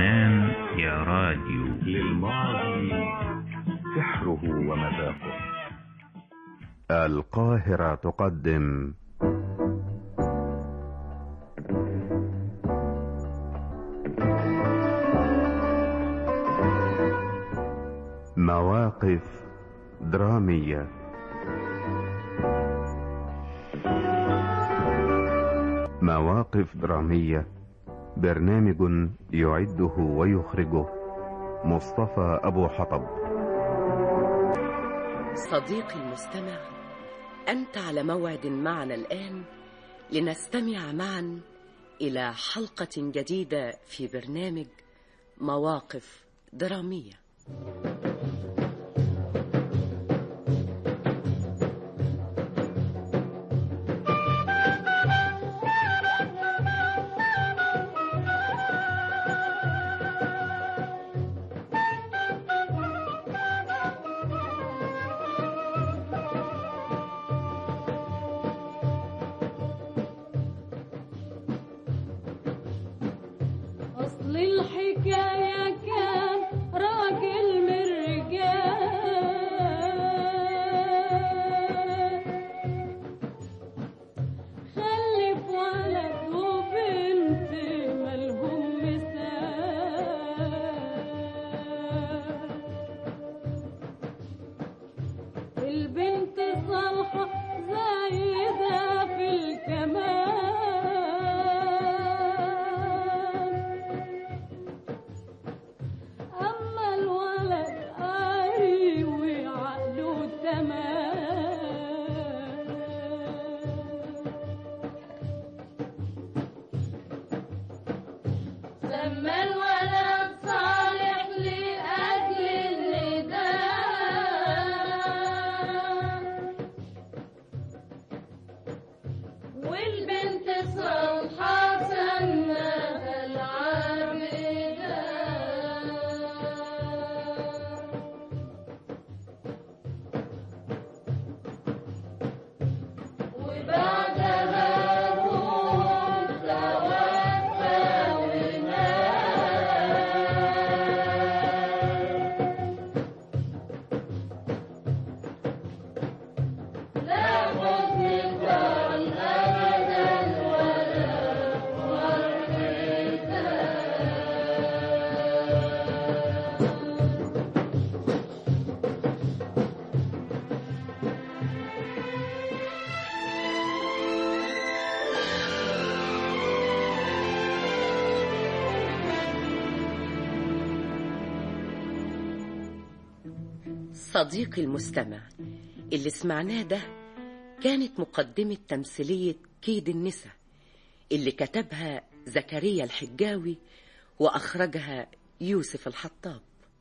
زمان يا راديو للماضي سحره ومذاقه القاهرة تقدم مواقف درامية مواقف درامية برنامج يعده ويخرجه مصطفى أبو حطب صديقي المستمع أنت على موعد معنا الآن لنستمع معا إلى حلقة جديدة في برنامج مواقف درامية أصل الحكاية كان راجل من الرجال خلف ولد وبنت مالهم مثال البنت صالحة زايدة في الكمال أما الولد قاري وعقله تمام لما الولد صالح لأجل النداء والبنت صالحة سنها العابدة وبعدها أبوهم توفى ومات لا حزن كان أبدا ولا فرحتان صديقي المستمع اللي سمعناه ده كانت مقدمة تمثيلية كيد النساء اللي كتبها زكريا الحجاوي وأخرجها يوسف الحطاب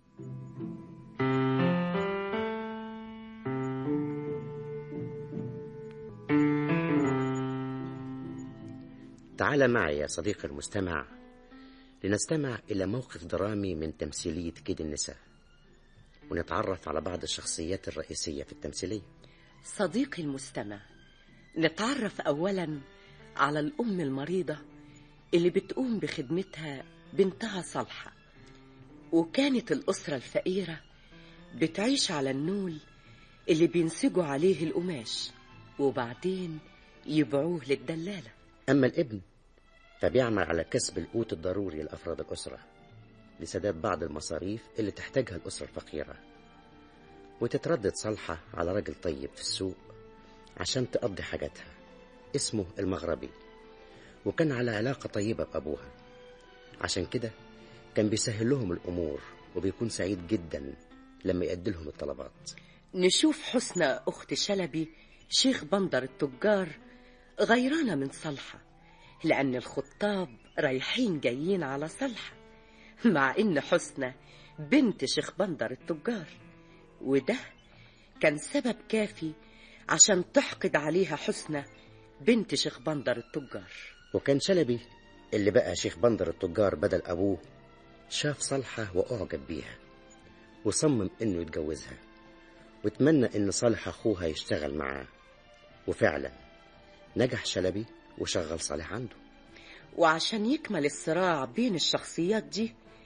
تعال معي يا صديقي المستمع لنستمع إلى موقف درامي من تمثيلية كيد النساء ونتعرف على بعض الشخصيات الرئيسية في التمثيلية صديقي المستمع نتعرف أولا على الأم المريضة اللي بتقوم بخدمتها بنتها صالحة وكانت الأسرة الفقيرة بتعيش على النول اللي بينسجوا عليه القماش وبعدين يبيعوه للدلالة أما الابن فبيعمل على كسب القوت الضروري لأفراد الأسرة لسداد بعض المصاريف اللي تحتاجها الأسرة الفقيرة وتتردد صالحة على راجل طيب في السوق عشان تقضي حاجاتها اسمه المغربي وكان على علاقة طيبة بأبوها عشان كده كان بيسهل لهم الأمور وبيكون سعيد جدا لما يأدي لهم الطلبات نشوف حسنى أخت شلبي شيخ بندر التجار غيرانة من صالحة لأن الخطاب رايحين جايين على صالحة مع إن حسنى بنت شيخ بندر التجار وده كان سبب كافي عشان تحقد عليها حسنى بنت شيخ بندر التجار وكان شلبي اللي بقى شيخ بندر التجار بدل أبوه شاف صالحة وأعجب بيها وصمم إنه يتجوزها واتمنى إن صالح أخوها يشتغل معاه وفعلا نجح شلبي وشغل صالح عنده وعشان يكمل الصراع بين الشخصيات دي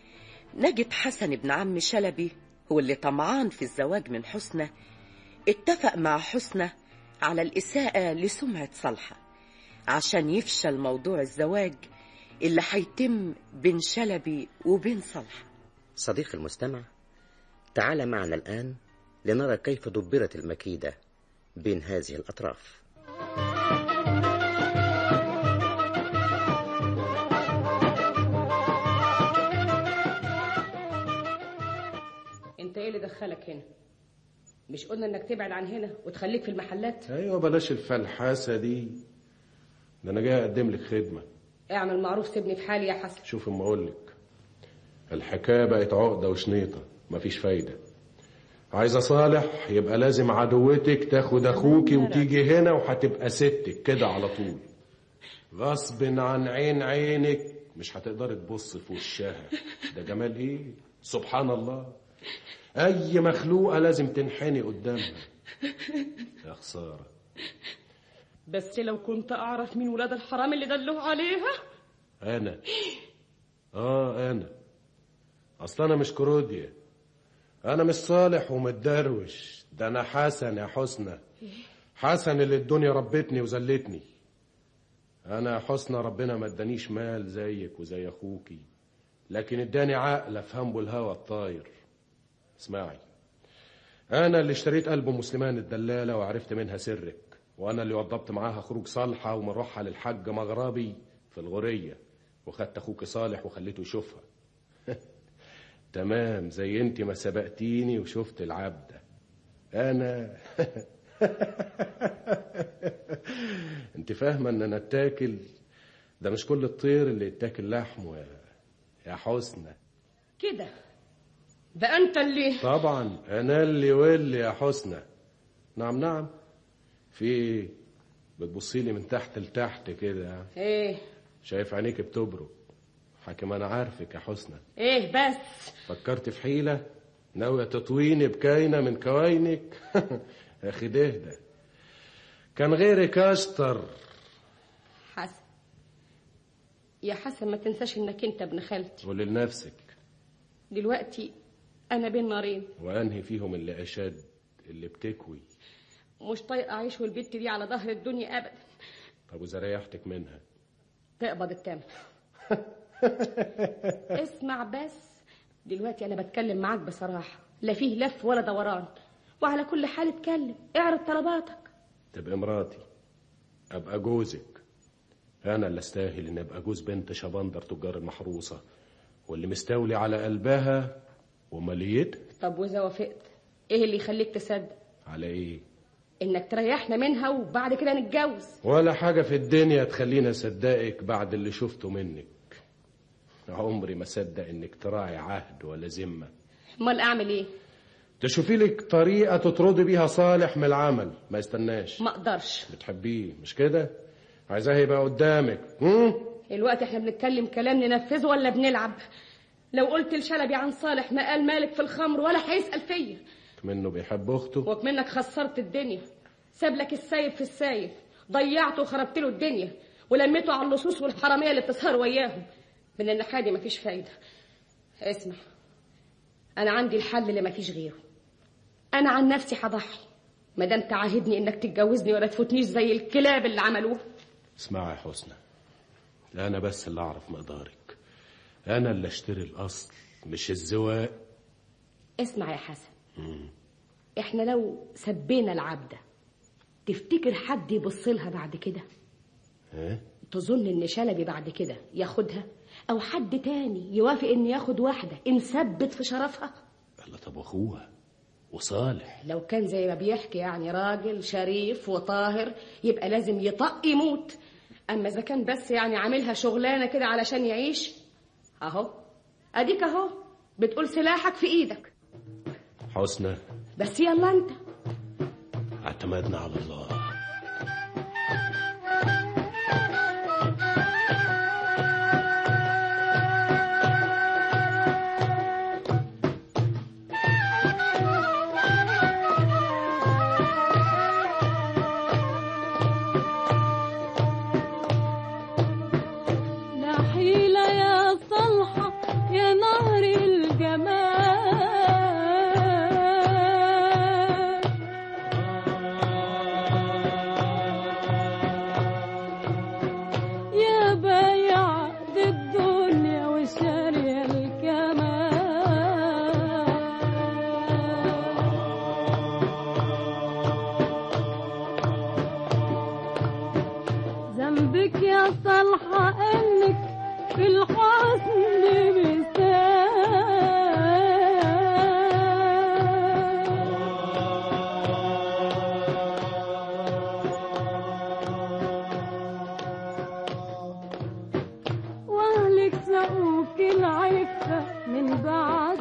نجد حسن بن عم شلبي هو اللي طمعان في الزواج من حسنى اتفق مع حسنى على الإساءة لسمعة صالحة عشان يفشل موضوع الزواج اللي هيتم بين شلبي وبين صالحة صديقي المستمع تعال معنا الآن لنرى كيف دبرت المكيدة بين هذه الأطراف انت ايه اللي دخلك هنا مش قلنا انك تبعد عن هنا وتخليك في المحلات ايوه بلاش الفلحاسه دي ده انا جاي اقدم لك خدمه اعمل معروف سيبني في حالي يا حسن شوف اما اقول لك الحكايه بقت عقده وشنيطه مفيش فايده عايزه صالح يبقى لازم عدوتك تاخد اخوكي وتيجي هنا وهتبقى ستك كده على طول غصب عن عين عينك مش هتقدري تبص في وشها ده جمال ايه سبحان الله اي مخلوقه لازم تنحني قدامها يا خساره بس لو كنت اعرف مين ولاد الحرام اللي دلوه عليها انا اه انا اصل انا مش كروديا انا مش صالح ومتدروش ده انا حسن يا حسنى حسن اللي الدنيا ربتني وذلتني انا يا حسنى ربنا ما ادانيش مال زيك وزي اخوكي لكن اداني عقل افهم بالهوى الطاير اسمعي انا اللي اشتريت قلب مسلمان الدلاله وعرفت منها سرك وانا اللي وضبت معاها خروج صالحه ومروحها للحج مغربي في الغوريه وخدت اخوك صالح وخليته يشوفها تمام زي انت ما سبقتيني وشفت العبده انا انت فاهمه ان انا اتاكل ده مش كل الطير اللي يتاكل لحمه يا يا حسنى كده ده انت اللي طبعا انا اللي واللي يا حسنى نعم نعم في ايه بتبصي لي من تحت لتحت كده ايه شايف عينيك بتبرق حاكم انا عارفك يا حسنى ايه بس فكرت في حيلة ناوية تطويني بكاينة من كواينك يا أخي ده ده كان غيرك أشطر حسن يا حسن ما تنساش انك انت ابن خالتي قولي لنفسك دلوقتي انا بين نارين وأنهي فيهم اللي أشد اللي بتكوي مش طايقه اعيش والبت دي على ظهر الدنيا ابدا طب وإذا ريحتك منها تقبض التامن اسمع بس دلوقتي انا بتكلم معاك بصراحه لا فيه لف ولا دوران وعلى كل حال اتكلم اعرض طلباتك تبقى مراتي أبقى جوزك أنا اللي أستاهل إن أبقى جوز بنت شبندر تجار المحروسة واللي مستولي على قلبها وماليتها طب واذا وافقت ايه اللي يخليك تصدق على إيه انك تريحنا منها وبعد كده نتجوز ولا حاجة في الدنيا تخليني أصدقك بعد اللي شفته منك عمري ما صدق إنك تراعي عهد ولا ذمة امال اعمل ايه تشوفي لك طريقة تطردي بيها صالح من العمل ما يستناش ما اقدرش بتحبيه مش كده عايزاه يبقى قدامك هم؟ الوقت احنا بنتكلم كلام ننفذه ولا بنلعب لو قلت لشلبي عن صالح ما قال مالك في الخمر ولا هيسأل فيا منه بيحب أخته وكمنك خسرت الدنيا ساب لك السايب في السايب ضيعته وخربت له الدنيا ولميته على اللصوص والحراميه اللي بتسهر وياهم من الناحيه دي مفيش فايده اسمع انا عندي الحل اللي مفيش غيره انا عن نفسي هضحي ما دام تعاهدني انك تتجوزني ولا تفوتنيش زي الكلاب اللي عملوه اسمعي يا حسنى لا أنا بس اللي أعرف مقدارك أنا اللي أشتري الأصل مش الزواق اسمع يا حسن احنا لو سبينا العبده تفتكر حد يبص لها بعد كده ها؟ تظن ان شلبي بعد كده ياخدها او حد تاني يوافق ان ياخد واحده ان ثبت في شرفها الله طب وأخوها وصالح لو كان زي ما بيحكي يعني راجل شريف وطاهر يبقى لازم يطق يموت اما اذا كان بس يعني عاملها شغلانه كده علشان يعيش اهو اديك اهو بتقول سلاحك في ايدك حسنى بس يلا انت اعتمدنا على الله لا حيلة يا صلحة يا نهر من بعد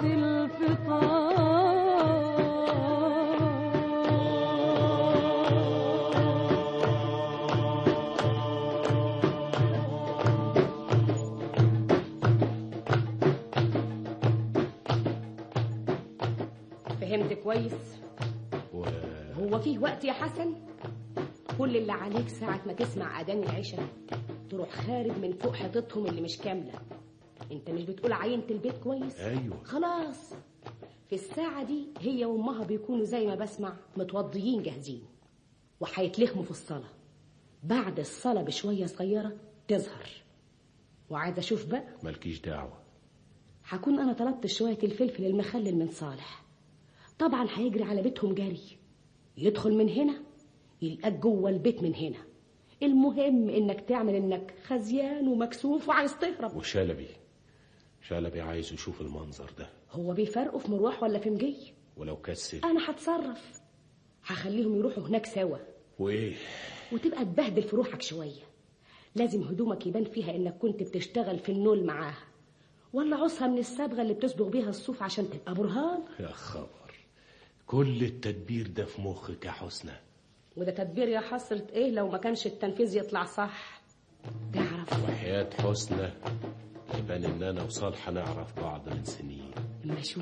الفطار فهمت كويس و... هو فيه وقت يا حسن كل اللي عليك ساعة ما تسمع أذان العشاء تروح خارج من فوق حيطتهم اللي مش كاملة انت مش بتقول عينت البيت كويس ايوه خلاص في الساعة دي هي وأمها بيكونوا زي ما بسمع متوضيين جاهزين وهيتلخموا في الصلاة بعد الصلاة بشوية صغيرة تظهر وعايزة أشوف بقى مالكيش دعوه هكون أنا طلبت شوية الفلفل المخلل من صالح طبعا هيجري على بيتهم جري يدخل من هنا يلقاك جوه البيت من هنا المهم انك تعمل انك خزيان ومكسوف وعايز تهرب وشلبي شلبي عايز يشوف المنظر ده هو بيفرقوا في مروح ولا في مجي ولو كسل انا هتصرف هخليهم يروحوا هناك سوا وايه وتبقى تبهدل في روحك شويه لازم هدومك يبان فيها انك كنت بتشتغل في النول معاها ولا عصها من الصبغه اللي بتصبغ بيها الصوف عشان تبقى برهان يا خبر كل التدبير ده في مخك يا حسنى وده تدبير يا حسرة ايه لو ما كانش التنفيذ يطلع صح تعرف وحياة حسنى يبان ان انا وصالحة نعرف بعض من سنين اما اشوف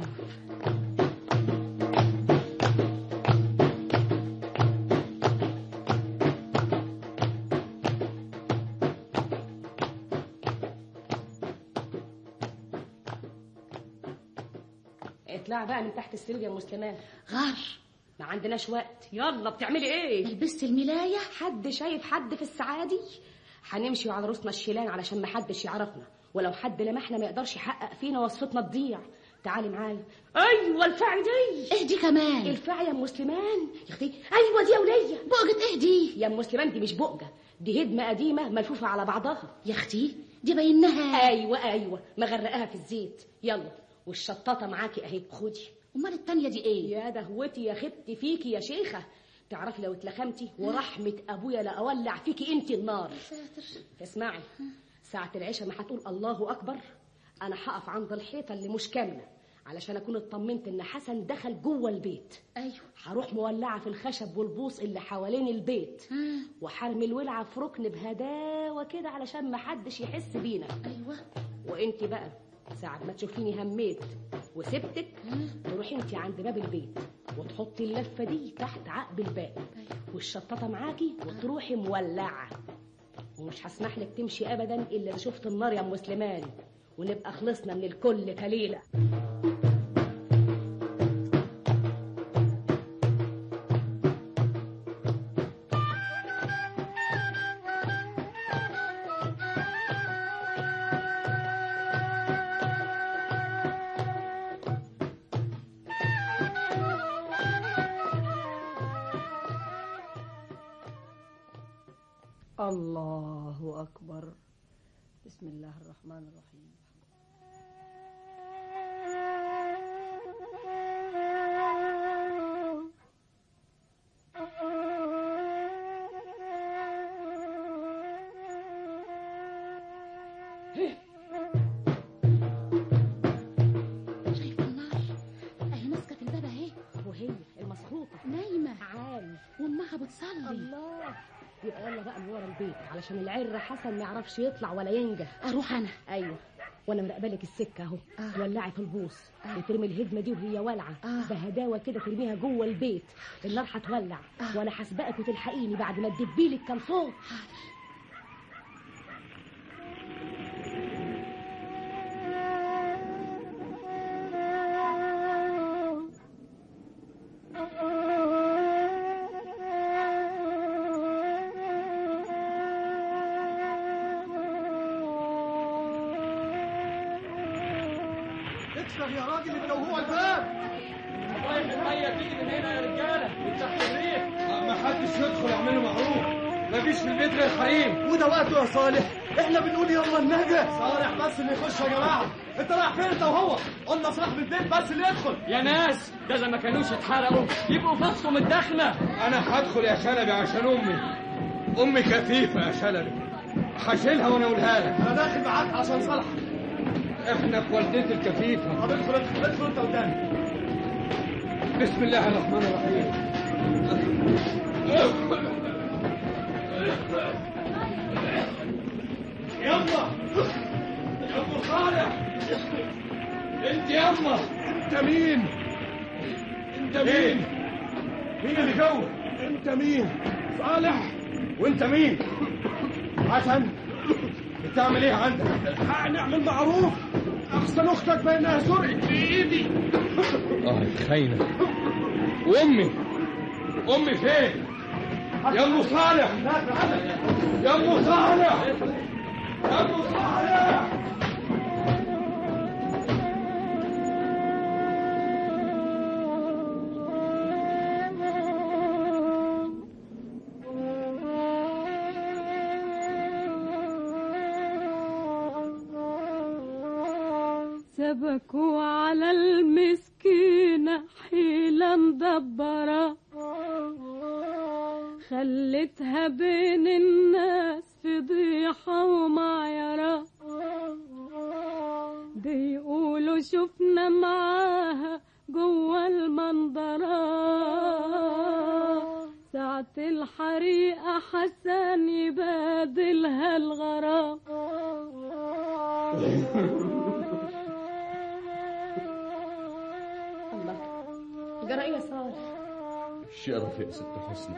اطلع بقى من تحت السرير يا مسلمان غار ما عندناش وقت يلا بتعملي ايه لبست الملاية حد شايف حد في الساعة دي هنمشي على راسنا الشيلان علشان ما حدش يعرفنا ولو حد لمحنا ما يقدرش يحقق فينا وصفتنا تضيع تعالي معايا ايوه الفاعي دي اهدي كمان الفاعي يا ام مسلمان يا اختي ايوه دي يا وليه بقجة اهدي يا ام مسلمان دي مش بقجه دي هدمه قديمه ملفوفه على بعضها يا اختي دي بينها ايوه ايوه مغرقاها في الزيت يلا والشطاطه معاكي اهي خدي امال التانية دي ايه يا دهوتي يا خبتي فيكي يا شيخه تعرفي لو اتلخمتي ورحمه ابويا لا اولع فيكي انت النار ساتر اسمعي ساعة العشاء ما هتقول الله أكبر أنا هقف عند الحيطة اللي مش كاملة علشان أكون اطمنت إن حسن دخل جوه البيت ايوه هروح مولعة في الخشب والبوص اللي حوالين البيت ها وحرمي الولعة في ركن بهداوة كده علشان ما حدش يحس بينا ايوه وانت بقى ساعة ما تشوفيني هميت وسبتك تروحي انت عند باب البيت وتحطي اللفة دي تحت عقب الباب والشطاطة معاكي وتروحي مولعة ومش هسمح لك تمشي ابدا الا اذا شفت النار يا ام سليمان ونبقى خلصنا من الكل كليله الله أكبر بسم الله الرحمن الرحيم شايف النار اهي ماسكة في الباب اهي وهي المسخوطة نايمة عال وامها بتصلي الله يبقى يلا بقى من ورا البيت علشان العر حسن ما يعرفش يطلع ولا ينجح اروح انا ايوه وانا مراقبالك السكه اهو آه. ولعي في البوص آه. وترمي الهدمه دي وهي والعه آه. بهداوه كده ترميها جوه البيت النار هتولع آه. وانا هسبقك وتلحقيني بعد ما تدبيلك كام صوت اكسر يا راجل انت وهو الباب رايح الميه تيجي من هنا يا رجاله من تحت الريح ما حدش يدخل يعمله معروف مفيش في البيت غير حريم وده وقته يا صالح احنا بنقول يلا النجا صالح بس اللي يخش يا جماعه انت رايح فين انت وهو قلنا صاحب البيت بس اللي يدخل يا ناس ده اذا ما كانوش اتحرقوا يبقوا فصوا من الدخله انا هدخل يا شلبي عشان امي امي كثيفه يا شلبي هشيلها وانا اقولها لك انا داخل معاك عشان صالح احنا في والدتي الكفيفة طب ادخل ادخل ادخل انت قدامي بسم الله الرحمن الرحيم يلا يا ابو صالح انت يلا انت مين انت مين مين اللي جوه انت مين صالح وانت مين حسن بتعمل ايه عندك هنعمل معروف احسن اختك بانها سرقت في ايدي اه خاينة وامي امي فين يا ابو صالح يا ابو صالح يا ابو صالح سبكوا على المسكينة حيلة مدبرة خلتها بين الناس فضيحة ومعيرة دي يقولوا شفنا معاها جوا المنظرة ساعة الحريقة حسن يبادلها الغرام الله جرى ايه يا صالح شرف يا ست حسنى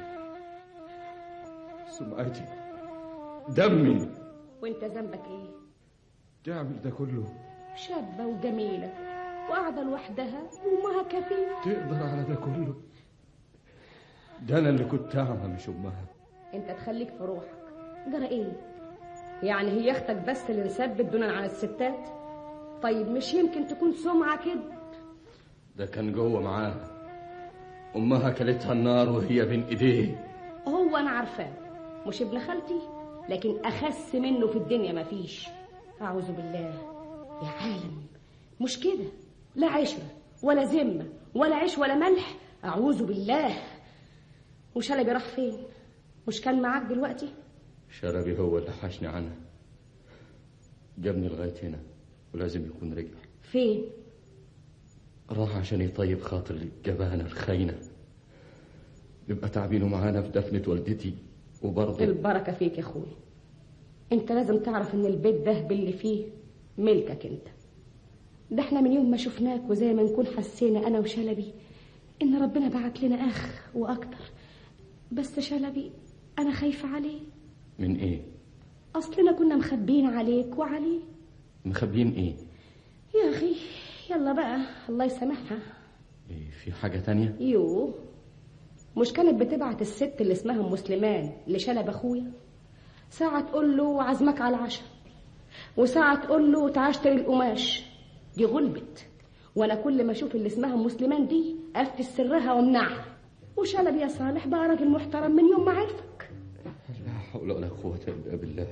سمعتي دمي وانت ذنبك ايه تعمل ده كله شابة وجميلة وقاعدة لوحدها وأمها كفيلة تقدر على ده كله ده انا اللي كنت اعمى مش امها انت تخليك في روحك جرى ايه يعني هي اختك بس اللي نثبت دونا عن الستات طيب مش يمكن تكون سمعة كده ده كان جوه معاها امها كلتها النار وهي بين ايديه هو انا عارفاه مش ابن خالتي لكن اخس منه في الدنيا مفيش اعوذ بالله يا عالم مش كده لا عشرة ولا ذمة ولا عيش ولا ملح اعوذ بالله وشلبي راح فين مش كان معاك دلوقتي شربي هو اللي حشني عنها جابني لغايه هنا ولازم يكون رجع فين راح عشان يطيب خاطر الجبانة الخاينة يبقى تعبينه معانا في دفنة والدتي وبرضه البركة فيك يا اخوي انت لازم تعرف ان البيت ده باللي فيه ملكك انت ده احنا من يوم ما شفناك وزي ما نكون حسينا انا وشلبي ان ربنا بعت لنا اخ واكتر بس شلبي انا خايفة عليه من ايه اصلنا كنا مخبين عليك وعليه مخبيين ايه يا اخي يلا بقى الله يسامحها ايه في حاجة تانية يو مش كانت بتبعت الست اللي اسمها ام مسلمان لشلب اخويا ساعة تقول له عزمك على العشاء وساعة تقول له تعال اشتري القماش دي غلبت وانا كل ما اشوف اللي اسمها ام مسلمان دي افتش سرها وامنعها وشلبي يا صالح بقى راجل محترم من يوم ما عرفك لا حول ولا قوة الا بالله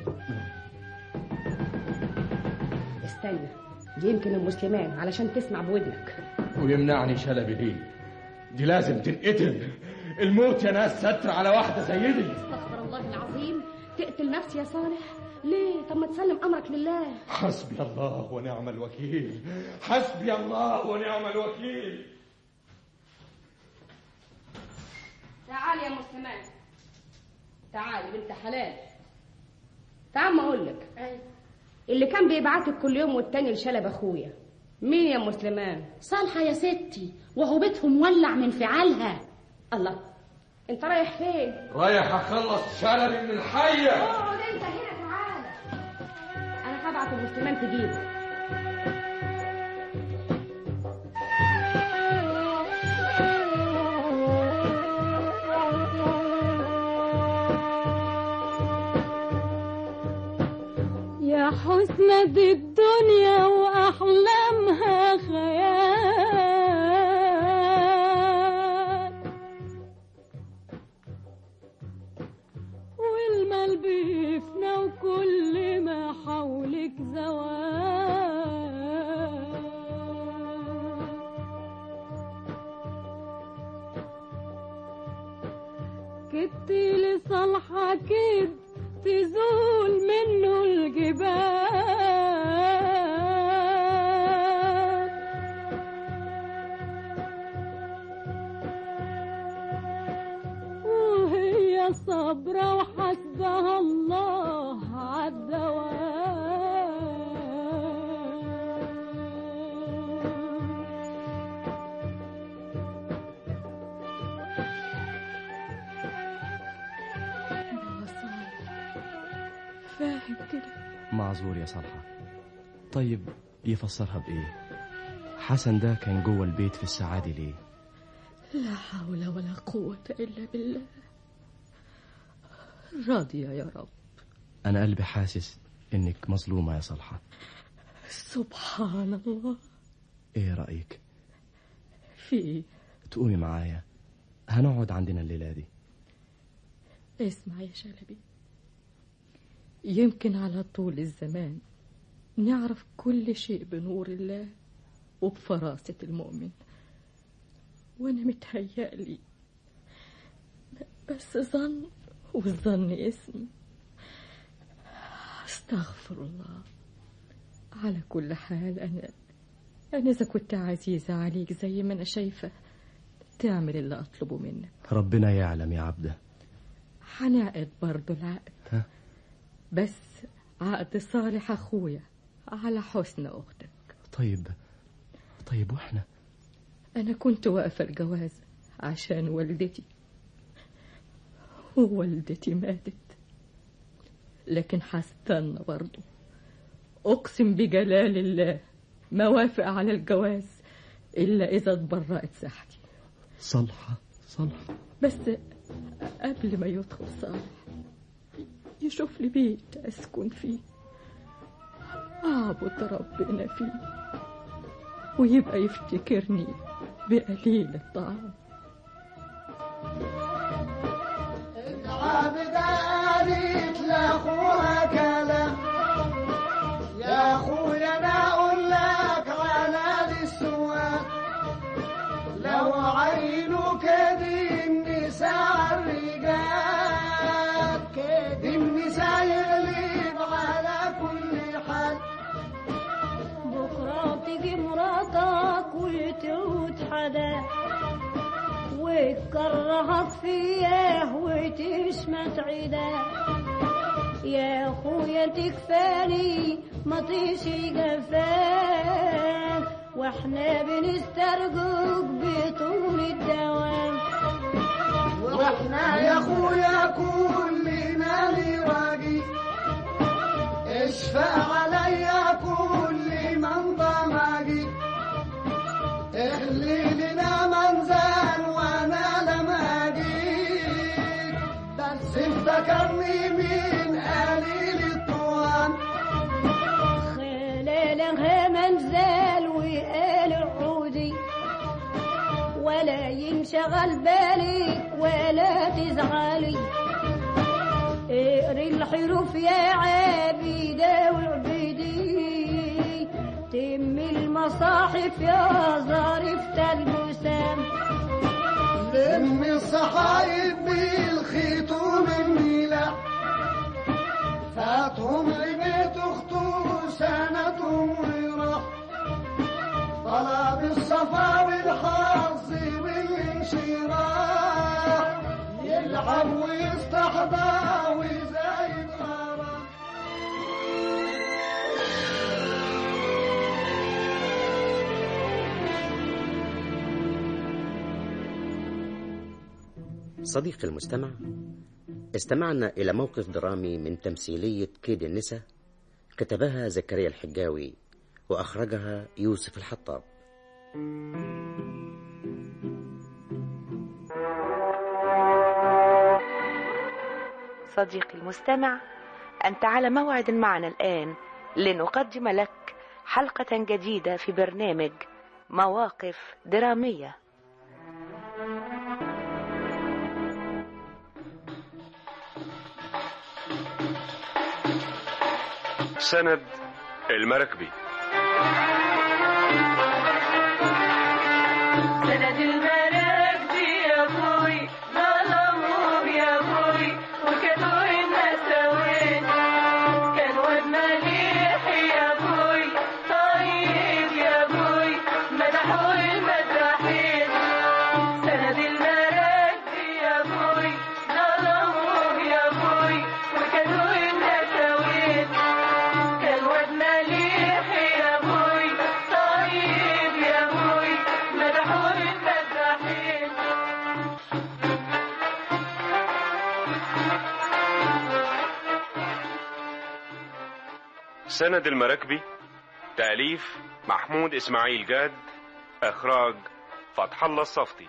استنى دي يمكن ام مسلمان علشان تسمع بودنك ويمنعني شلبي ليه دي لازم تنقتل الموت يا ناس ستر على واحدة زي دي استغفر الله العظيم تقتل نفسي يا صالح ليه طب ما تسلم امرك لله حسبي الله ونعم الوكيل حسبي الله ونعم الوكيل تعالي يا مسلمان تعالي بنت حلال تعال ما اقول لك اللي كان بيبعتك كل يوم والتاني لشلب اخويا مين يا مسلمان صالحة يا ستي وهو بيتهم مولع من فعالها الله انت رايح فين رايح اخلص شلبي من الحية اقعد انت هنا تعالى انا هبعت المسلمان تجيبه يا حسنى دي الدنيا وأحلامها خيال والمال بيفنى وكل ما حولك زوال كدتي لصالحة كد تزول منه الجبال صابرة وحسبها الله عالدوام يا صالح فاهم كده معذور يا صالحة طيب يفسرها بإيه حسن ده كان جوه البيت في السعادة ليه لا حول ولا قوة إلا بالله راضية يا رب أنا قلبي حاسس إنك مظلومة يا صالحة سبحان الله إيه رأيك في تقومي معايا هنقعد عندنا الليلة دي اسمع يا شلبي يمكن على طول الزمان نعرف كل شيء بنور الله وبفراسة المؤمن وانا متهيألي بس ظن والظن اسم استغفر الله على كل حال انا انا اذا كنت عزيزة عليك زي ما انا شايفة تعمل اللي اطلبه منك ربنا يعلم يا عبده هنعقد برضو العقد ها؟ بس عقد صالح اخويا على حسن اختك طيب طيب واحنا انا كنت واقفه الجواز عشان والدتي ووالدتي ماتت لكن هستنى برضو اقسم بجلال الله ما وافق على الجواز الا اذا اتبرأت ساحتي صالحة صالحة بس قبل ما يدخل صالح يشوف لي بيت أسكن فيه أعبد ربنا فيه ويبقى يفتكرني بقليل الطعام عابدة قالت لاخوها كلام يا اخويا انا اقول لك على دي السؤال لو عينه كده النساء الرجال كده النساء يغلب على كل حال بكرة تيجي مراتك وتعود حدا وتكرهك فياه وتشمت عدا يا اخويا تكفاني ما تيجي جفاك واحنا بنسترجوك بطول الدوام واحنا يا اخويا كلنا لواجي اشفق عليا كل من ضماجي اخلي لنا منزل وانا لما اجيك بس افتكرني من قليل الطوام خلالها منزل وقال عودي ولا ينشغل بالك ولا تزعلي اقري الحروف يا عبيدة وعبيدي تم المصاحف يا ظريفة البسام لم الصحايب بالخيط والميلة فاتهم لبيت اخته سنتهم وراح طلب الصفا والحظ والانشراح يلعب ويستحضى ويزايد غرام صديقي المستمع استمعنا إلى موقف درامي من تمثيلية كيد النساء كتبها زكريا الحجاوي وأخرجها يوسف الحطاب صديقي المستمع أنت على موعد معنا الآن لنقدم لك حلقة جديدة في برنامج مواقف درامية سند المراكبي سند المراكب يا ابوي ظلموه يا ابوي وكانوا الناس سوين كان واد مليح يا ابوي طيب يا ابوي مدحوا المداحين سند المراكب يا ابوي ظلموه سند المراكبي تأليف محمود إسماعيل جاد إخراج فتح الله الصفتي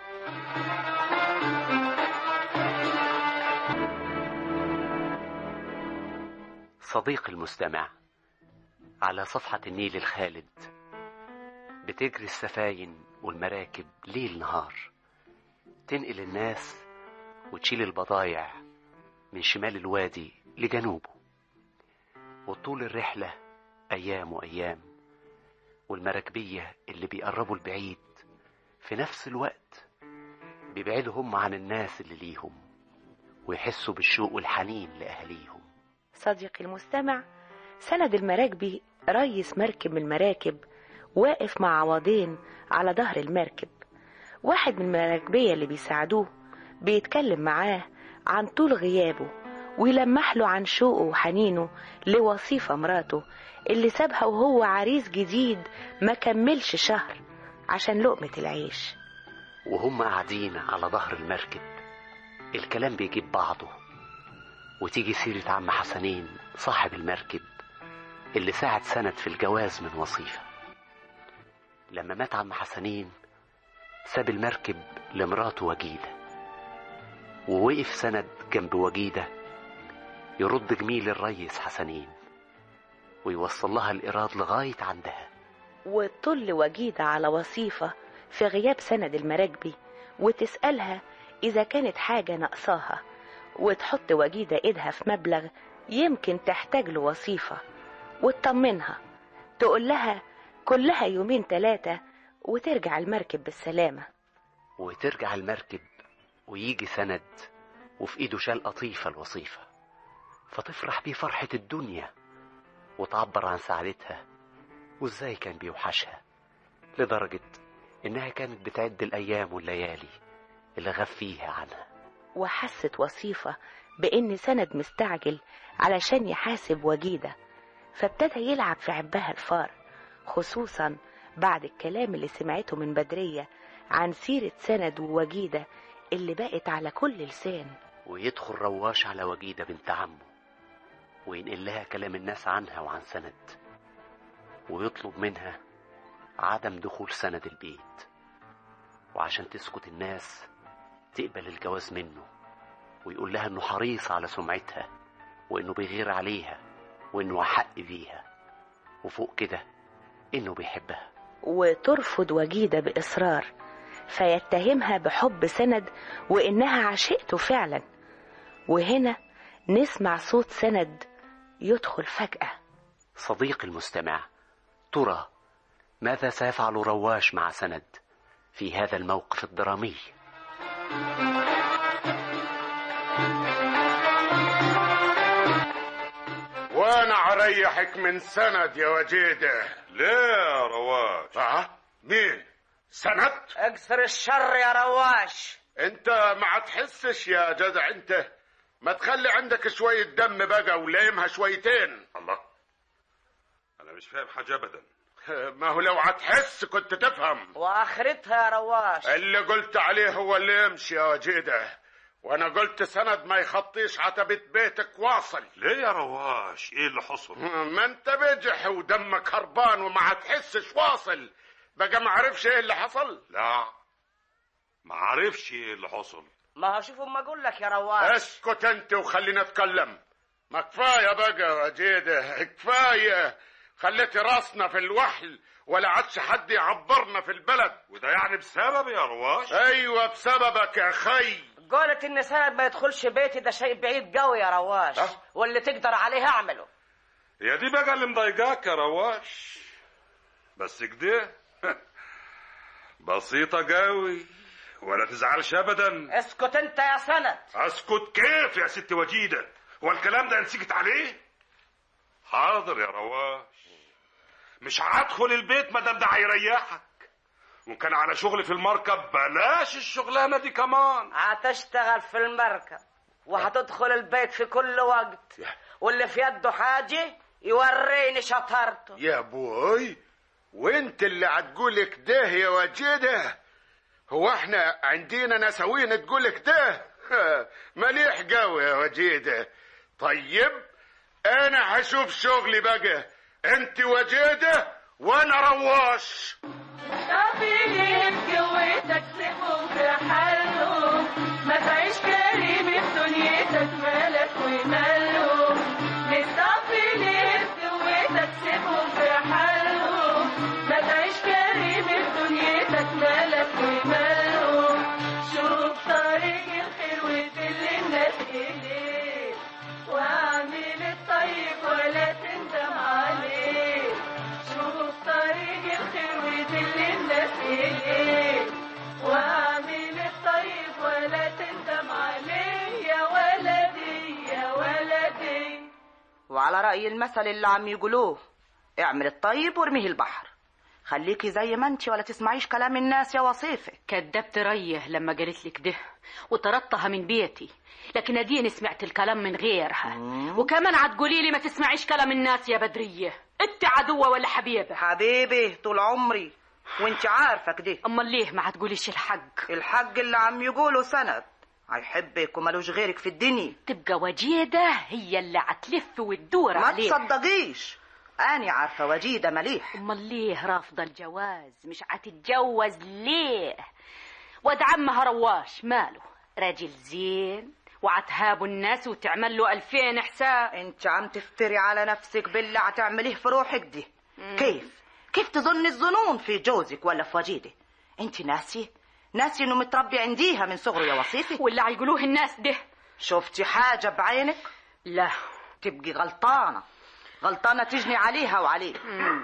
صديق المستمع على صفحة النيل الخالد بتجري السفاين والمراكب ليل نهار تنقل الناس وتشيل البضايع من شمال الوادي لجنوبه وطول الرحلة أيام وأيام والمراكبية اللي بيقربوا البعيد في نفس الوقت بيبعدوا هم عن الناس اللي ليهم ويحسوا بالشوق والحنين لأهليهم صديقي المستمع سند المراكبي ريس مركب من المراكب واقف مع عوضين على ظهر المركب واحد من المراكبية اللي بيساعدوه بيتكلم معاه عن طول غيابه ويلمح له عن شوقه وحنينه لوصيفة مراته اللي سابها وهو عريس جديد ما كملش شهر عشان لقمة العيش وهم قاعدين على ظهر المركب الكلام بيجيب بعضه وتيجي سيرة عم حسنين صاحب المركب اللي ساعد سند في الجواز من وصيفة لما مات عم حسنين ساب المركب لمراته وجيدة ووقف سند جنب وجيدة يرد جميل الريس حسنين ويوصل لها الإيراد لغاية عندها وتطل وجيدة على وصيفة في غياب سند المراكبي وتسألها إذا كانت حاجة ناقصاها وتحط وجيدة إيدها في مبلغ يمكن تحتاج له وصيفة وتطمنها تقول لها كلها يومين تلاتة وترجع المركب بالسلامة وترجع المركب ويجي سند وفي ايده شال قطيفة الوصيفة فتفرح بيه فرحة الدنيا وتعبر عن سعادتها وازاي كان بيوحشها لدرجة انها كانت بتعد الايام والليالي اللي غاب فيها عنها وحست وصيفة بإن سند مستعجل علشان يحاسب وجيدة فابتدى يلعب في عبها الفار خصوصا بعد الكلام اللي سمعته من بدرية عن سيرة سند ووجيدة اللي بقت على كل لسان ويدخل رواش على وجيدة بنت عمه وينقل لها كلام الناس عنها وعن سند ويطلب منها عدم دخول سند البيت وعشان تسكت الناس تقبل الجواز منه ويقول لها انه حريص على سمعتها وانه بيغير عليها وانه احق بيها وفوق كده انه بيحبها وترفض وجيدة بإصرار فيتهمها بحب سند وإنها عشقته فعلا وهنا نسمع صوت سند يدخل فجأة صديق المستمع ترى ماذا سيفعل رواش مع سند في هذا الموقف الدرامي وانا اريحك من سند يا وجيده ليه يا رواش اه مين سند اكسر الشر يا رواش انت ما تحسش يا جدع انت ما تخلي عندك شوية دم بقى وليمها شويتين الله انا مش فاهم حاجه ابدا ما هو لو هتحس كنت تفهم واخرتها يا رواش اللي قلت عليه هو اللي يمشي يا وجيده وانا قلت سند ما يخطيش عتبة بيتك واصل ليه يا رواش ايه اللي حصل ما انت بجح ودمك هربان وما هتحسش واصل بقى ما عرفش ايه اللي حصل لا ما عرفش ايه اللي حصل ما هشوف اما اقول لك يا رواش اسكت انت وخلينا اتكلم ما كفايه بقى يا وجيده كفايه خليتي راسنا في الوحل ولا عادش حد يعبرنا في البلد وده يعني بسبب يا رواش ايوه بسببك يا خي قالت ان سند ما يدخلش بيتي ده شيء بعيد قوي يا رواش أه؟ واللي تقدر عليه اعمله هي دي بقى اللي مضايقاك يا رواش بس كده بسيطة قوي ولا تزعلش ابدا اسكت انت يا سند اسكت كيف يا ست وجيدة هو الكلام ده نسيت عليه حاضر يا رواش مش هدخل البيت ما دام ده هيريحك وان كان على شغل في المركب بلاش الشغلانه دي كمان هتشتغل في المركب وهتدخل البيت في كل وقت واللي في يده حاجه يوريني شطارته يا بوي وانت اللي هتقول كده يا وجيده هو احنا عندنا نسوين تقول كده مليح قوي يا وجيده طيب انا هشوف شغلي بقى انت وجيده وانا رواش طفيلي بقوتك سيبهم في حالهم ما تعيش كريم في دنيتك مالك ومالهم مستقبلي بقوتك سيبهم في حالهم ما تعيش كريم في دنيتك مالك ومالهم شوف طريق الخير ودل الناس إليه واعمل الطيب ولا تندم عليه شوف طريق الخير ودل الناس إليه واعمل الطيب ولا تندم عليه يا ولدي يا ولدي وعلى رأي المثل اللي عم يقولوه اعمل الطيب وارميه البحر خليكي زي ما انت ولا تسمعيش كلام الناس يا وصيفة كدبت ريه لما قالت لك ده وطردتها من بيتي لكن اديني سمعت الكلام من غيرها وكمان هتقولي لي ما تسمعيش كلام الناس يا بدريه انت عدوه ولا حبيبه حبيبي طول عمري وانت عارفة كده امال ليه ما هتقوليش الحق الحق اللي عم يقوله سند هيحبك ومالوش غيرك في الدنيا تبقى وجيده هي اللي هتلف وتدور ما عليه تصدقيش أنا عارفة وجيدة مليح امال ليه رافضه الجواز مش هتتجوز ليه واد عمها رواش ماله راجل زين وعتهابوا الناس وتعمل له ألفين حساب انت عم تفتري على نفسك باللي هتعمليه في روحك دي كيف كيف تظن الظنون في جوزك ولا في وجيده انت ناسيه ناسيه انه متربي عنديها من صغره يا وصيفي واللي هيقولوه الناس ده شفتي حاجة بعينك لا تبقي غلطانة غلطانة تجني عليها وعليه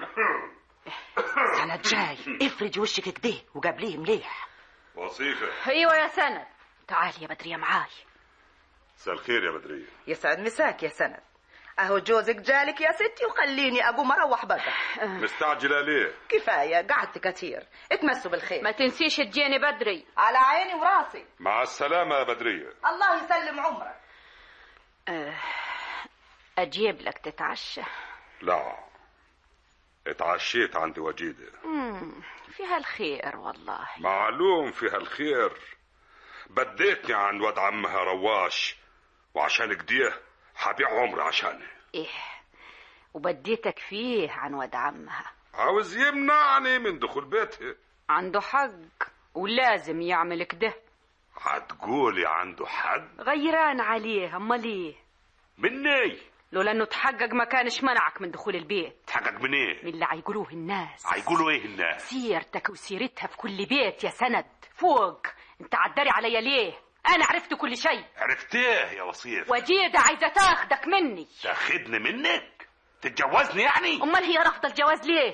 سند جاي افرج وشك كده وقابليه مليح وصيفة ايوه يا سند تعالي يا بدريه معاي مساء الخير يا بدرية يسعد مساك يا سند اهو جوزك جالك يا ستي وخليني اقوم اروح بقى مستعجلة ليه؟ كفايه قعدت كتير اتمسوا بالخير ما تنسيش تجيني بدري على عيني وراسي مع السلامة يا بدرية الله يسلم عمرك أه اجيب لك تتعشى لا اتعشيت عند وجيدة مم. فيها الخير والله معلوم فيها الخير بديتني عن واد عمها رواش وعشان كديه هبيع عمري عشانه ايه وبديتك فيه عن ود عمها عاوز يمنعني من دخول بيتها عنده حق ولازم يعمل كده هتقولي عنده حق غيران عليه امال ايه مني لولا انه تحقق ما كانش منعك من دخول البيت تحقق من ايه من اللي هيقولوه الناس هيقولوا ايه الناس سيرتك وسيرتها في كل بيت يا سند فوق انت عداري عليا ليه انا عرفت كل شيء عرفتيه يا وصيف وجيدة عايزة تاخدك مني تاخدني منك تتجوزني يعني امال هي رافضة الجواز ليه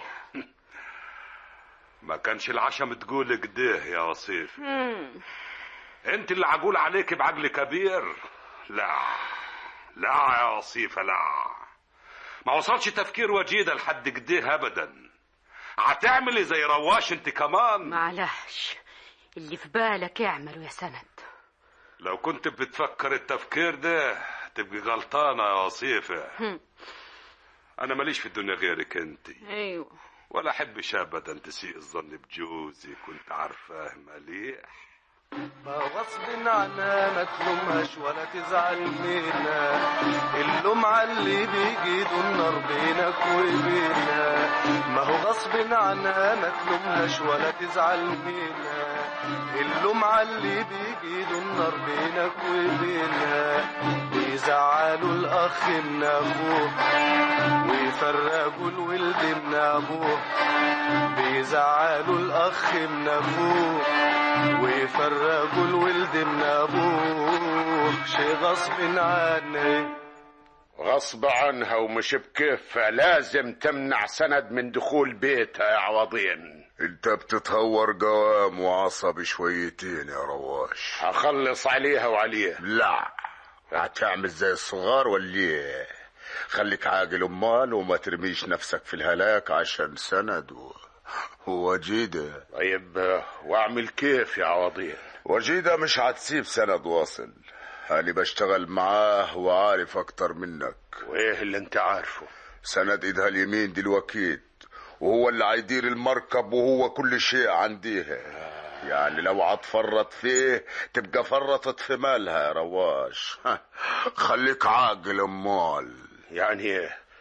ما كانش العشم تقول كده يا وصيف مم. انت اللي عقول عليك بعقل كبير لا لا يا وصيفة لا ما وصلش تفكير وجيدة لحد كده ابدا هتعملي زي رواش انت كمان معلش اللي في بالك اعمله يا سند لو كنت بتفكر التفكير ده تبقي غلطانة يا وصيفة هم. انا ماليش في الدنيا غيرك انت ايوه ولا احبش ابدا تسيء الظن بجوزك كنت عارفاه مليح ما غصب عنها ما تلومهاش ولا تزعل منها اللوم على اللي بيجيدوا النار بينك وبينها ما هو غصب عنها ما تلومهاش ولا تزعل منها اللوم على اللي بيجيدوا النار بينك وبينها بيزعلوا الاخ من ابوه ويفرقوا الولد من ابوه بيزعلوا الاخ من ابوه ويفرقوا الولد من ابوه شي غصب عني غصب عنها ومش بكيفها لازم تمنع سند من دخول بيتها يا عوضين انت بتتهور قوام وعصبي شويتين يا رواش هخلص عليها وعليه لا هتعمل زي الصغار ولا ايه خليك عاقل امال وما ترميش نفسك في الهلاك عشان سند و... ووجيده طيب واعمل كيف يا عوضين وجيده مش هتسيب سند واصل انا بشتغل معاه وعارف اكتر منك وايه اللي انت عارفه سند ايدها اليمين دي الوكيل وهو اللي هيدير المركب وهو كل شيء عنديها يعني لو هتفرط فيه تبقى فرطت في مالها يا رواش خليك عاقل امال يعني ايه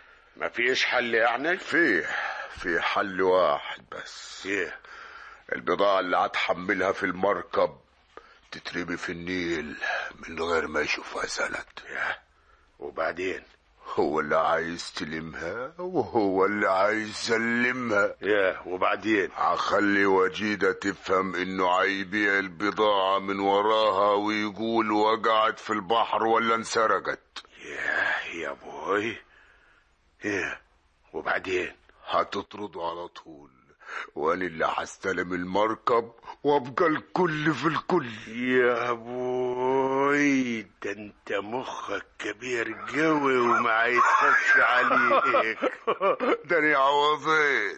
مفيش حل يعني فيه في حل واحد بس ايه البضاعة اللي هتحملها في المركب تترمي في النيل من غير ما يشوفها سند وبعدين هو اللي عايز تلمها وهو اللي عايز يسلمها يا وبعدين هخلي وجيدة تفهم انه هيبيع البضاعة من وراها ويقول وقعت في البحر ولا انسرقت يا يا بوي ايه وبعدين هتطرده على طول وانا اللي هستلم المركب وابقى الكل في الكل يا بوي ده انت مخك كبير قوي وما يتخش عليك ده أنا عوضين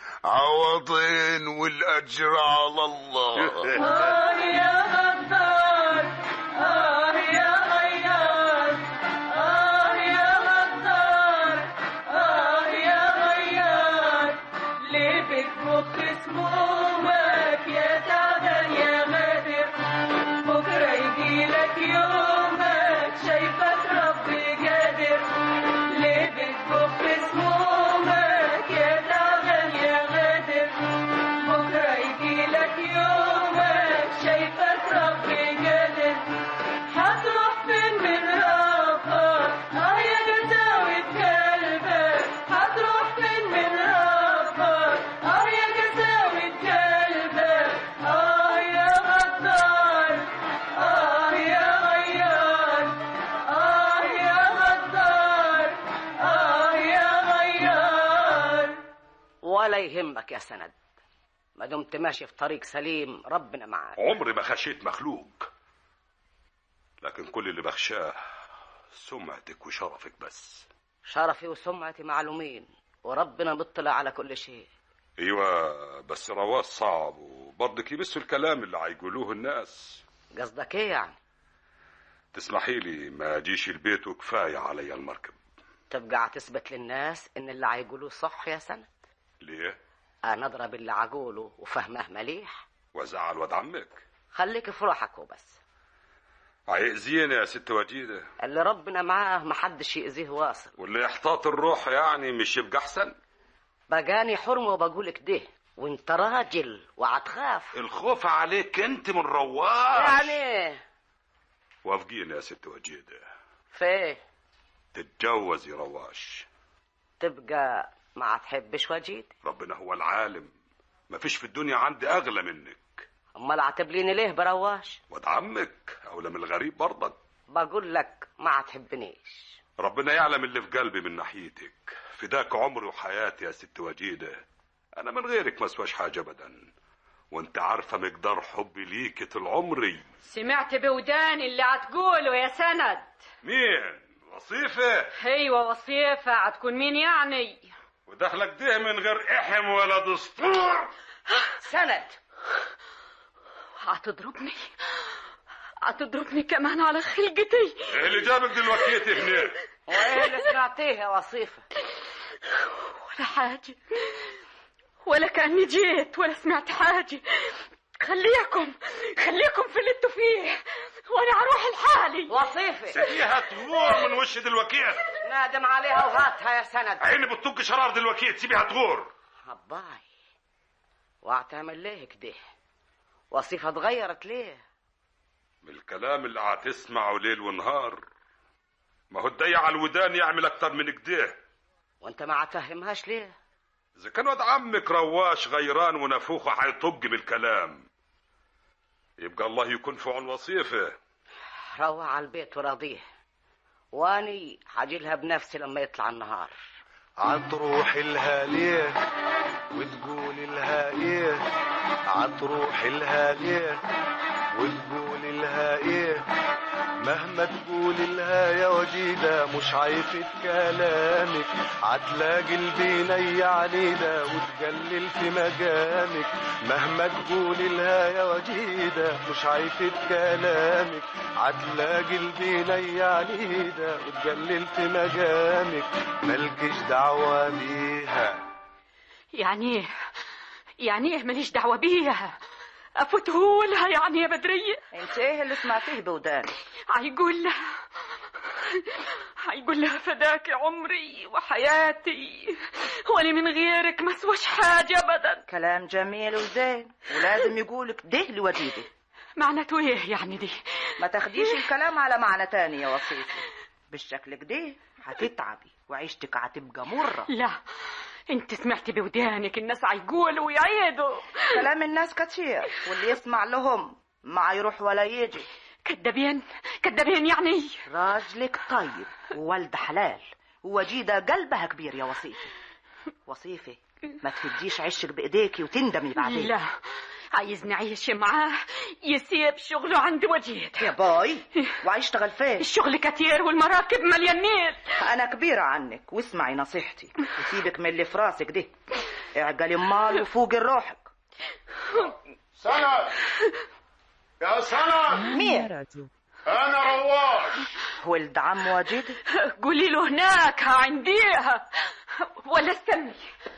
عوضين والاجر على الله آه يا غدار آه يا غيار آه يا غدار آه يا غيار ليه بتبخ سمومك يا تعبان يا غادر بكرة يجيلك يومك شايفك ربي قادر ليه بتبخ سمومك يا تعبان يا غادر بكرة يجيلك يومك شايفك ربي قادر هتروح فين من ربك اه يا جزاوة قلبك هتروح فين من ربك اه يا جزاوة قلبك اه يا غدار اه يا غيار اه يا غدار اه يا غيار ولا يهمك يا سند ما دمت ماشي في طريق سليم ربنا معاك عمري ما خشيت مخلوق لكن كل اللي بخشاه سمعتك وشرفك بس شرفي وسمعتي معلومين وربنا مطلع على كل شيء ايوه بس رواس صعب وبرضك يبسوا الكلام اللي هيقولوه الناس قصدك ايه يعني تسمحي لي ما اجيش البيت وكفايه عليا المركب تبقى تثبت للناس ان اللي عيقولوه صح يا سند ليه انا اضرب اللي عقوله وفهمه مليح وزعل واد عمك خليك في روحك وبس هيأذيني يا ست وجيده اللي ربنا معاه محدش يأذيه واصل واللي يحتاط الروح يعني مش يبقى احسن بقاني حرمه وبقول كده وانت راجل وهتخاف الخوف عليك انت من رواش يعني ايه وافقيني يا ست وجيده فيه تتجوزي رواش تبقى ما تحبش وجيد ربنا هو العالم مفيش في الدنيا عندي اغلى منك امال عتبليني ليه برواش واد عمك اولى من الغريب برضك بقول لك ما تحبنيش ربنا يعلم اللي في قلبي من ناحيتك فداك عمري وحياتي يا ست وجيده انا من غيرك ما اسواش حاجه ابدا وانت عارفه مقدار حبي ليكي طول عمري سمعت بوداني اللي هتقوله يا سند مين وصيفه ايوه وصيفة هتكون مين يعني ودخلك ده من غير احم ولا دستور سند هتضربني هتضربني كمان على خلقتي ايه اللي جابك دلوقتي هنا وايه اللي سمعتيه يا وصيفه ولا حاجة ولا كأني جيت ولا سمعت حاجة خليكم خليكم في اللي انتوا فيه وانا هروح لحالي وصيفه سيبيها تغور من وش دلوقتي نادم عليها وهاتها يا سند عيني بتطق شرار دلوقتي سيبيها تغور هباي وهتعمل ليه كده وصيفة اتغيرت ليه من الكلام اللي هتسمعه ليل ونهار ما هو الضيق على الودان يعمل اكتر من كده وانت ما هتفهمهاش ليه اذا كان واد عمك رواش غيران ونفوخه هيطق بالكلام يبقى الله يكون في عون وصيفه روح على البيت وراضيه واني حاجيلها بنفسي لما يطلع النهار عتروح لها ليه وتقول لها ايه عتروح لها ليه وتقول لها ايه مهما تقول لها يا وجيدة مش عايفة كلامك عتلاقي البنية عنيدة وتقلل في مقامك مهما تقول لها يا وجيدة مش عايفة كلامك عتلاقي البنية عنيدة وتقلل في مقامك ملكش دعوة بيها يعني ايه يعني ايه ماليش دعوة بيها افوتهولها يعني يا بدرية انت ايه اللي سمعتيه بوداني هيقول لها هيقول لها فداك عمري وحياتي وأنا من غيرك ما سواش حاجة أبدا كلام جميل وزين ولازم يقولك ده لوجيده معناته إيه يعني دي ما تاخديش الكلام على معنى تاني يا وصيفي بالشكل كده هتتعبي وعيشتك هتبقى مرة لا انت سمعتي بودانك الناس هيقولوا ويعيدوا كلام الناس كتير واللي يسمع لهم ما يروح ولا يجي كدابين كدابين يعني راجلك طيب وولد حلال ووجيدة قلبها كبير يا وصيفي وصيفي ما تفديش عشك بايديكي وتندمي بعدين لا عايزني اعيش معاه يسيب شغله عند وجيد يا باي وهيشتغل فين الشغل كتير والمراكب مليان نيل انا كبيرة عنك واسمعي نصيحتي وسيبك من اللي في راسك ده اعقلي امال وفوق روحك سند يا سند مين انا رواش ولد عم وجيد قولي له هناك عنديها ولا استني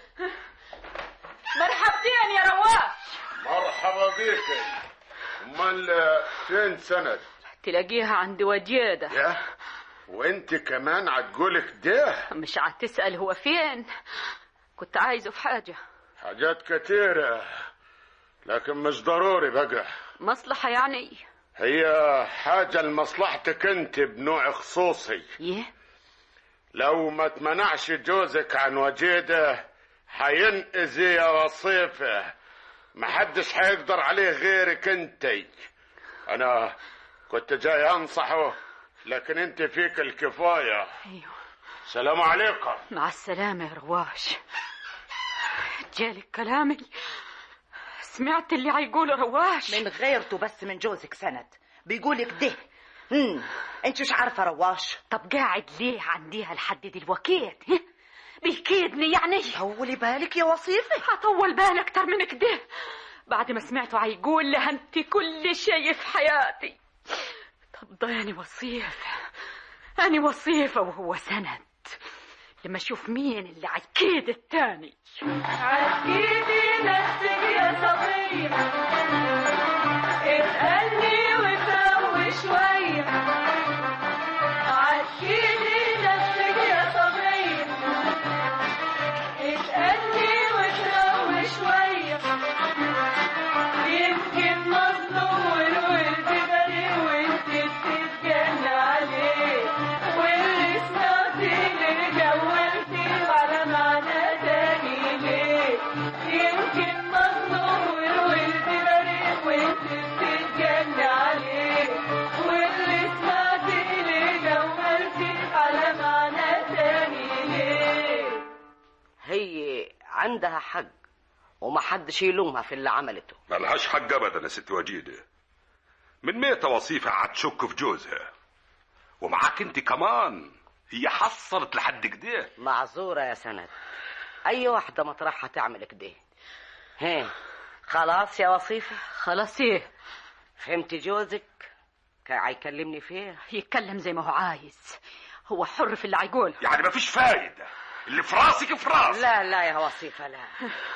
مرحبتين يا رواش مرحبا بيك امال فين سند تلاقيها عند وجيدة يا وانت كمان عتقولك ده مش هتسأل هو فين كنت عايزه في حاجة حاجات كتيرة لكن مش ضروري بقى مصلحة يعني هي حاجة لمصلحتك انت بنوع خصوصي يه لو ما تمنعش جوزك عن وجيده حينأذي يا وصيفه محدش حيقدر عليه غيرك انت انا كنت جاي انصحه لكن انت فيك الكفاية ايوه سلام عليكم مع السلامة يا رواش جالك كلامي سمعت اللي هيقوله رواش من غيرته بس من جوزك سند بيقولك ده امم انت مش عارفه رواش طب قاعد ليه عنديها لحد دلوقتي ها؟ بيكيدني يعني طولي بالك يا وصيفة هطول بالي اكتر من كده بعد ما سمعته هيقول لها انت كل شيء في حياتي طب ده أنا وصيفة أنا وصيفة وهو سند لما أشوف مين اللي عكيد التاني عكيدي نفسك يا صبية اسألني وسوي شوية عكيدي نفسك يا صبية اسألني وسوي شوية يمكن مظلوم والولد بريء وانت بتتجنى عليه واللي سمعتي اللي جولتي على معنى تاني ليه يمكن مظلوم والولد بريء وانت بتتجنى عليه واللي سمعتي اللي جولتي على معنى تاني ليه هي عندها حق ومحدش يلومها في اللي عملته ملهاش حق ابدا يا ست وجيده من ميتة وصيفة هتشك في جوزها ومعاك انت كمان هي حصلت لحد كده معذورة يا سند أي واحدة مطرحها تعمل كده هي خلاص يا وصيفة خلاص ايه فهمتي جوزك كان هيكلمني فيه يتكلم زي ما هو عايز هو حر في اللي هيقوله يعني مفيش فايدة اللي في راسك في راسك لا لا يا وصيفة لا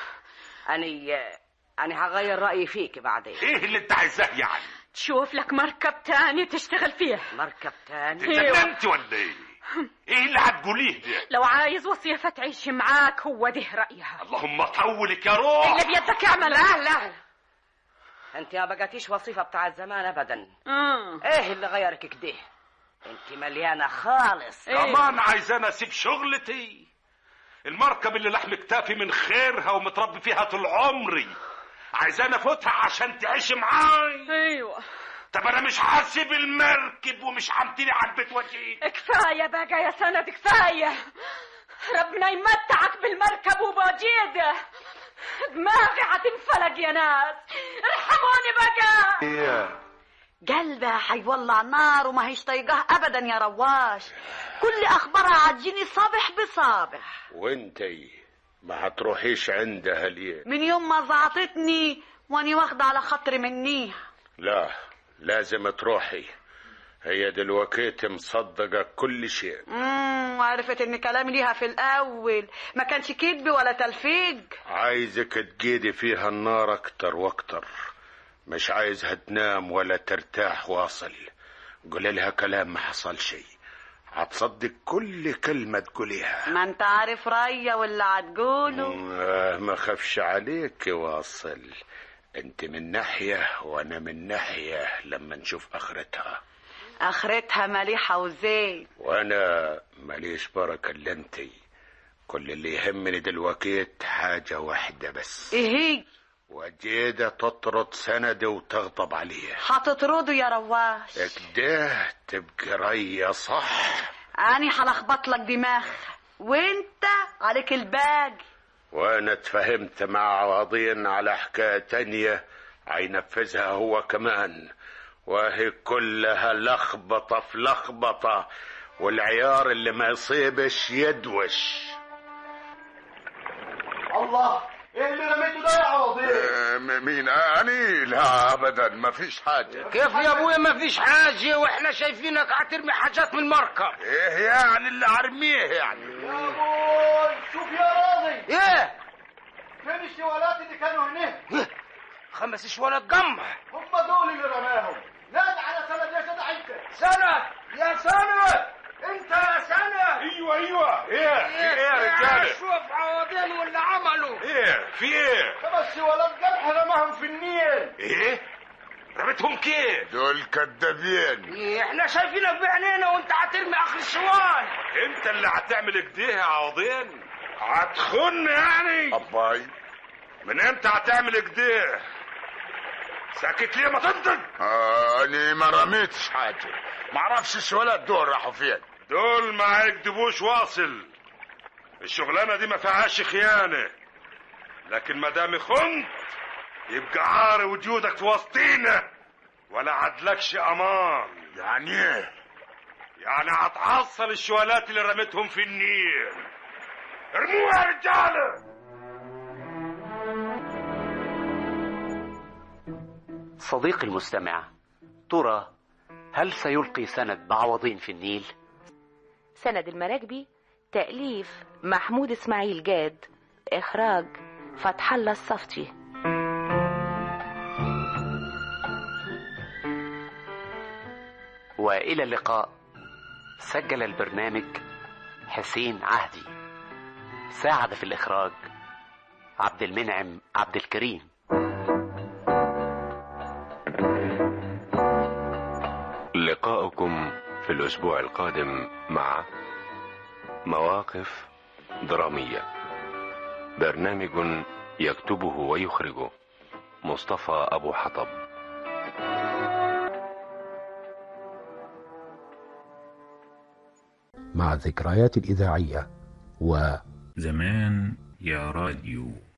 أني أنا هغير رأيي فيك بعدين ايه اللي انت عايزاه يعني تشوف لك مركب تاني تشتغل فيه مركب تاني اتجننتي ولا ايه ايه اللي هتقوليه ده لو عايز وصيفة تعيش معاك هو ده رأيها اللهم طولك يا روح اللي بيدك اعمل لا لا انت ما بقيتيش وصيفة بتاع زمان ابدا آه. ايه اللي غيرك كده انت مليانة خالص كمان عايزانا اسيب شغلتي المركب اللي لحم كتافي من خيرها ومتربي فيها طول عمري عايزانا افوتها عشان تعيش معاي ايوه طب انا مش هسيب المركب ومش همتني على البيت واجي كفاية بقى يا سند كفاية ربنا يمتعك بالمركب وبوجيده دماغي هتنفلق يا ناس ارحموني بقى قلبها حيولع نار وما هيش طايقاه ابدا يا رواش كل اخبارها عجيني صابح بصابح وانتي ما هتروحيش عندها ليه من يوم ما زعطتني واني واخده على خاطري منيها لا لازم تروحي هي دلوقتي مصدقة كل شيء امم وعرفت ان كلامي ليها في الاول ما كانش كذب ولا تلفيق عايزك تجيدي فيها النار اكتر واكتر مش عايزها تنام ولا ترتاح واصل قول لها كلام ما حصل شيء هتصدق كل كلمة تقوليها ما انت عارف ريا واللي هتقوله آه، ما خافش عليك واصل انت من ناحية وانا من ناحية لما نشوف اخرتها اخرتها مليحة وزين وانا ماليش بركة الا انتي كل اللي يهمني دلوقتي حاجة واحدة بس ايه هي وجيدة تطرد سندي وتغضب عليه هتطرده يا رواش كده تبقى ريا صح اني هلخبط لك دماغ وانت عليك الباقي وانا اتفهمت مع عوضين على حكاية تانية هينفذها هو كمان وهي كلها لخبطة في لخبطة والعيار اللي ما يصيبش يدوش الله ايه اللي رميته ده يا عوضين آه، م- مين اني لا ابدا ما فيش حاجه كيف يا ابويا ما فيش حاجة واحنا شايفينك هترمي حاجات من المركب ايه يعني اللي ارميه يعني يا ابوي شوف يا راضي ايه فين الشوالات اللي كانوا هنا خمس شوالات قمح هم دول اللي رماهم نادي على سند يا جدع انت سند يا سند انت يا سند ايوه ايوه ايه في ايه يا رجاله شوف عوضين واللي عملوا ايه في ايه خمس شوالات قمح رماهم في النيل ايه رميتهم كيف دول كدابين إيه، احنا شايفينك بعينينا وانت هترمي اخر الشوال انت اللي هتعمل كده يا عوضين هتخن يعني اباي من امتى هتعمل كده ساكت ليه ما تنطق آه اني ما رميتش حاجه ما اعرفش الشوالات دول راحوا فين دول ما يكدبوش واصل الشغلانه دي ما فيهاش خيانه لكن ما دام خنت يبقى عار وجودك في وسطينا ولا عدلكش امان يعني ايه يعني هتحصل الشوالات اللي رميتهم في النيل ارموها يا رجاله صديقي المستمع ترى هل سيلقي سند بعوضين في النيل سند المراكبي تأليف محمود إسماعيل جاد إخراج فتح الله الصفتي والى اللقاء سجل البرنامج حسين عهدي ساعد في الاخراج عبد المنعم عبد الكريم لقاؤكم في الأسبوع القادم مع مواقف درامية برنامج يكتبه ويخرجه مصطفى أبو حطب مع الذكريات الإذاعية و زمان يا راديو